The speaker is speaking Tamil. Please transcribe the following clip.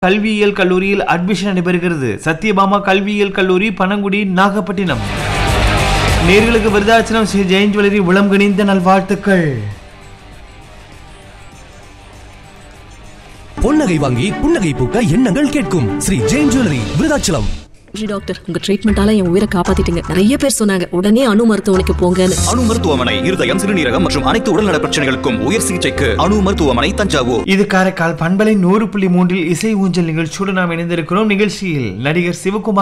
கல்வியியல் கல்லூரியில் அட்மிஷன் நடைபெறுகிறது சத்யபாமா கல்வியியல் கல்லூரி பனங்குடி நாகப்பட்டினம் நேர்களுக்கு விருதாச்சலம் ஸ்ரீ ஜெயின் ஜுவல்லரி உளம் கணிந்த நல்வாழ்த்துக்கள் பொன்னகை வாங்கி புன்னகை பூக்க எண்ணங்கள் கேட்கும் ஸ்ரீ ஜெயின் ஜுவல்லரி விருதாச்சலம் நன்றி டாக்டர் உங்க ட்ரீட்மெண்டால என் உயிரை காப்பாத்திட்டீங்க நிறைய பேர் சொன்னாங்க உடனே அணு மருத்துவமனைக்கு போங்கன்னு அணு மருத்துவமனை இருதயம் சிறுநீரகம் மற்றும் அனைத்து உடல்நல பிரச்சனைகளுக்கும் உயர் சிகிச்சைக்கு அணு மருத்துவமனை தஞ்சாவூர் இது காரைக்கால் பண்பலை நூறு புள்ளி மூன்றில் இசை ஊஞ்சல் நிகழ்ச்சியோடு நாம் இணைந்திருக்கிறோம் நிகழ்ச்சியில் நடிகர் சிவகுமார்